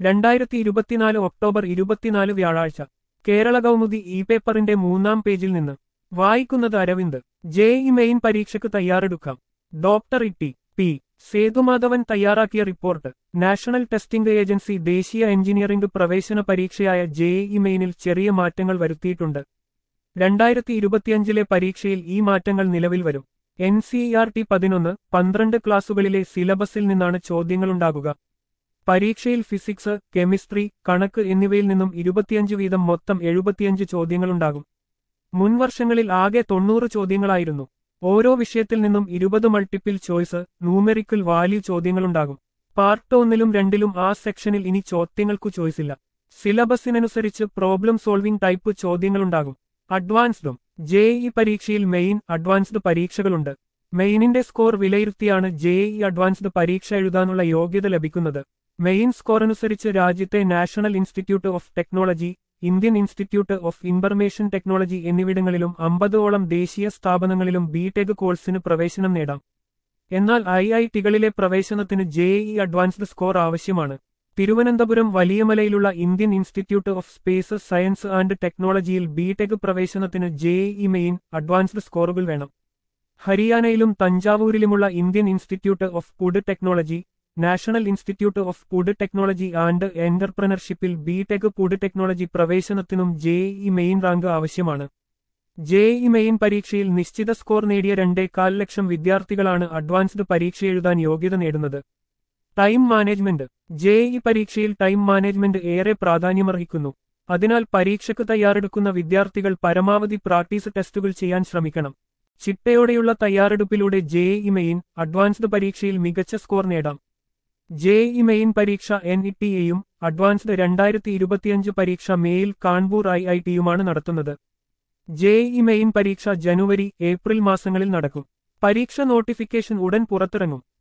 രണ്ടായിരത്തി ഇരുപത്തിനാല് ഒക്ടോബർ ഇരുപത്തിനാല് വ്യാഴാഴ്ച കേരള കൗമുദി ഇ പേപ്പറിന്റെ മൂന്നാം പേജിൽ നിന്ന് വായിക്കുന്നത് അരവിന്ദ് ജെ ഇ മെയിൻ പരീക്ഷയ്ക്ക് തയ്യാറെടുക്കാം ഡോക്ടർ ഇട്ടി പി സേതുമാധവൻ തയ്യാറാക്കിയ റിപ്പോർട്ട് നാഷണൽ ടെസ്റ്റിംഗ് ഏജൻസി ദേശീയ എഞ്ചിനീയറിംഗ് പ്രവേശന പരീക്ഷയായ ജെ ഇ മെയിനിൽ ചെറിയ മാറ്റങ്ങൾ വരുത്തിയിട്ടുണ്ട് രണ്ടായിരത്തി ഇരുപത്തിയഞ്ചിലെ പരീക്ഷയിൽ ഈ മാറ്റങ്ങൾ നിലവിൽ വരും എൻ സി ആർ ടി പതിനൊന്ന് പന്ത്രണ്ട് ക്ലാസുകളിലെ സിലബസിൽ നിന്നാണ് ചോദ്യങ്ങളുണ്ടാകുക പരീക്ഷയിൽ ഫിസിക്സ് കെമിസ്ട്രി കണക്ക് എന്നിവയിൽ നിന്നും ഇരുപത്തിയഞ്ച് വീതം മൊത്തം എഴുപത്തിയഞ്ച് ചോദ്യങ്ങളുണ്ടാകും മുൻവർഷങ്ങളിൽ ആകെ തൊണ്ണൂറ് ചോദ്യങ്ങളായിരുന്നു ഓരോ വിഷയത്തിൽ നിന്നും ഇരുപത് മൾട്ടിപ്പിൾ ചോയ്സ് ന്യൂമെറിക്കൽ വാല്യൂ ചോദ്യങ്ങളുണ്ടാകും പാർട്ട് ഒന്നിലും രണ്ടിലും ആ സെക്ഷനിൽ ഇനി ചോദ്യങ്ങൾക്കു ചോയ്സില്ല സിലബസിനനുസരിച്ച് പ്രോബ്ലം സോൾവിംഗ് ടൈപ്പ് ചോദ്യങ്ങളുണ്ടാകും അഡ്വാൻസ്ഡും ജെ ഇ പരീക്ഷയിൽ മെയിൻ അഡ്വാൻസ്ഡ് പരീക്ഷകളുണ്ട് മെയിനിന്റെ സ്കോർ വിലയിരുത്തിയാണ് ജെ ഇ അഡ്വാൻസ്ഡ് പരീക്ഷ എഴുതാനുള്ള യോഗ്യത ലഭിക്കുന്നത് മെയിൻ സ്കോറനുസരിച്ച് രാജ്യത്തെ national institute of technology Indian institute of information technology എന്നിവിടങ്ങളിലും അമ്പതോളം ദേശീയ സ്ഥാപനങ്ങളിലും ബിടെക് കോഴ്സിന് പ്രവേശനം നേടാം എന്നാൽ ഐ ഐ ടികളിലെ പ്രവേശനത്തിന് ജെ ഇ അഡ്വാൻസ്ഡ് സ്കോർ ആവശ്യമാണ് തിരുവനന്തപുരം വലിയമലയിലുള്ള Indian institute of space science and ടെക്നോളജിയിൽ ബിടെക് പ്രവേശനത്തിന് ജെ ഇ മെയിൻ അഡ്വാൻസ്ഡ് സ്കോറുകൾ വേണം ഹരിയാനയിലും തഞ്ചാവൂരിലുമുള്ള Indian institute of food technology national institute of food technology and എന്റർപ്രണർഷിപ്പിൽ ബിടെക് ഫുഡ് ടെക്നോളജി പ്രവേശനത്തിനും ജെ ഇ മെയിൻ റാങ്ക് ആവശ്യമാണ് ജെ ഇ മെയിൻ പരീക്ഷയിൽ നിശ്ചിത സ്കോർ നേടിയ രണ്ടേകാൽ ലക്ഷം വിദ്യാർത്ഥികളാണ് അഡ്വാൻസ്ഡ് പരീക്ഷ എഴുതാൻ യോഗ്യത നേടുന്നത് ടൈം മാനേജ്മെന്റ് ജെ ഇ പരീക്ഷയിൽ ടൈം മാനേജ്മെന്റ് ഏറെ പ്രാധാന്യമർഹിക്കുന്നു അതിനാൽ പരീക്ഷയ്ക്ക് തയ്യാറെടുക്കുന്ന വിദ്യാർത്ഥികൾ പരമാവധി പ്രാക്ടീസ് ടെസ്റ്റുകൾ ചെയ്യാൻ ശ്രമിക്കണം ചിട്ടയോടെയുള്ള തയ്യാറെടുപ്പിലൂടെ ജെ ഇ മെയിൻ അഡ്വാൻസ്ഡ് പരീക്ഷയിൽ മികച്ച സ്കോർ നേടാം ജെ ഇ മെയിൻ പരീക്ഷ എൻ ഇ ടി എയും അഡ്വാൻസ്ഡ് രണ്ടായിരത്തി ഇരുപത്തിയഞ്ച് പരീക്ഷ മേയിൽ കാൺപൂർ ഐ ഐ ടിയുമാണ് നടത്തുന്നത് ജെ ഇ മെയിൻ പരീക്ഷ ജനുവരി ഏപ്രിൽ മാസങ്ങളിൽ നടക്കും പരീക്ഷ നോട്ടിഫിക്കേഷൻ ഉടൻ പുറത്തിറങ്ങും